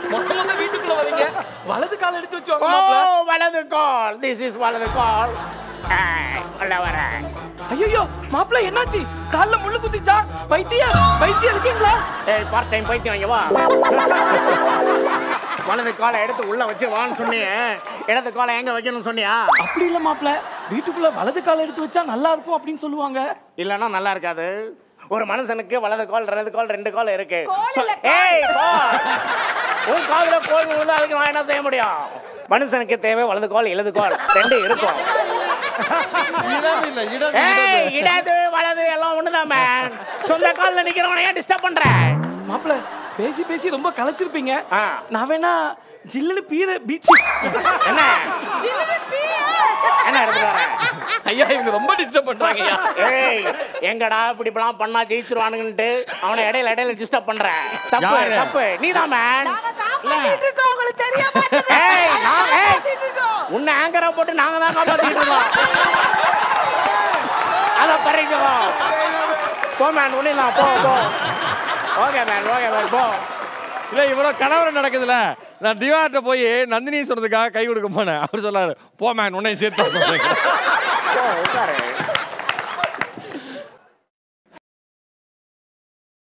மொத்த மொத்த வீட்டுக்குள்ள வரீங்க வலது கால் எடுத்து வச்சு வாங்க ஓ மாப்ள வலது கால் திஸ் இஸ் வலது கால் உள்ள வரேன் ஐயோ மாப்ள என்னாச்சு கால்ல முள்ளு குத்திச்சா பைத்தியம் பைத்தியம் இருக்கீங்களா ஏய் பார்ட் டைம் பைத்தியம் இங்க வா வலது காலை எடுத்து உள்ள வச்சு வான்னு சொன்னியே இடது காலை எங்க வைக்கணும்னு சொன்னியா அப்படி இல்ல மாப்ள வீட்டுக்குள்ள வலது கால் எடுத்து வச்சா நல்லா இருக்கும் அப்படின்னு சொல்லுவாங்க இல்லைன்னா நல்லா இருக்காது ஒரு மனுஷனுக்கு வலது கால் இடது கால் ரெண்டு கால் இருக்கு கோல் சொ- இல்ல, கால். ஏய் கால். உன் காதுல கோல் விழுந்தா அதுக்கு நான் என்ன செய்ய முடியும் மனுஷனுக்கு தேவை வலது கால் இடது கால் ரெண்டு இருக்கும் இடது இல்ல இடது ஏய் இடது இடது வலது எல்லாம் ஒண்ணுதான் மேன் சொந்த கால்ல நிக்கிறவனை ஏன் டிஸ்டர்ப் பண்ற மாப்ள பேசி பேசி ரொம்ப களைச்சிருப்பீங்க ஆ. நான் வேணா ஜில்லுன்னு பீர பீச்சு என்ன என்ன எடுத்துட்டு வர ஐயா இவங்க ரொம்ப டிஸ்டர்ப் பண்றாங்க ஐயா ஏய் எங்கடா இப்படி இப்படிலாம் பண்ணா ஜெயிச்சிருவானுங்கன்ட்டு அவனை இடையில இடையில டிஸ்டர்ப் பண்ற தப்பு யாரு? தப்பு நீதான் மேன் நாங்க காப்பாத்திட்டு இருக்கோம் உங்களுக்கு தெரிய மாட்டேது ஏய், நான்- ஏய். காப்பாத்திட்டு இருக்கோம் உன்னை ஆங்கரா போட்டு நாங்க தான் காப்பாத்திட்டு இருக்கோம் அத பறிக்கோ போ மேன் ஒண்ணிடலாம் போ போ ஓகே மேன் ஓகே மேன் போ இல்ல இவ்வளவு கலவரம் நடக்குதுல நான் திவார்ட்ட போய் நந்தினி சொன்னதுக்காக கை கொடுக்க போனேன் அவர் சொல்லாரு போ மேன் உன்னை சேர்த்து போ உட்காரு